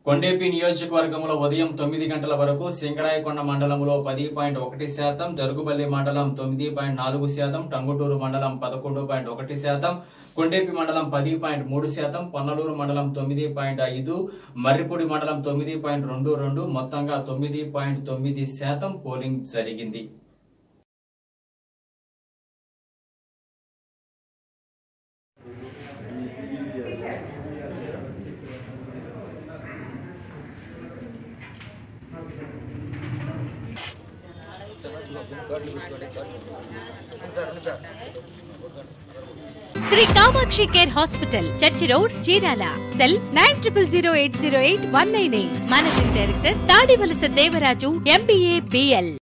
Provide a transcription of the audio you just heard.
కొండేపి నియోజకవర్గంలో ఉదయం తొమ్మిది గంటల వరకు సింగరాయకొండ మండలంలో పది పాయింట్ ఒకటి శాతం జరుగుబల్లి మండలం తొమ్మిది పాయింట్ నాలుగు శాతం టంగుటూరు మండలం పదకొండు పాయింట్ ఒకటి శాతం కొండేపి మండలం పది పాయింట్ మూడు శాతం పొన్నలూరు మండలం తొమ్మిది పాయింట్ ఐదు మర్రిపూడి మండలం తొమ్మిది పాయింట్ రెండు రెండు మొత్తంగా తొమ్మిది పాయింట్ తొమ్మిది శాతం పోలింగ్ జరిగింది Shri Kamakshi care hospital church road Chirala cell nine triple zero eight zero eight one nine eight managing director Tadivalasa Devaraju MBA BL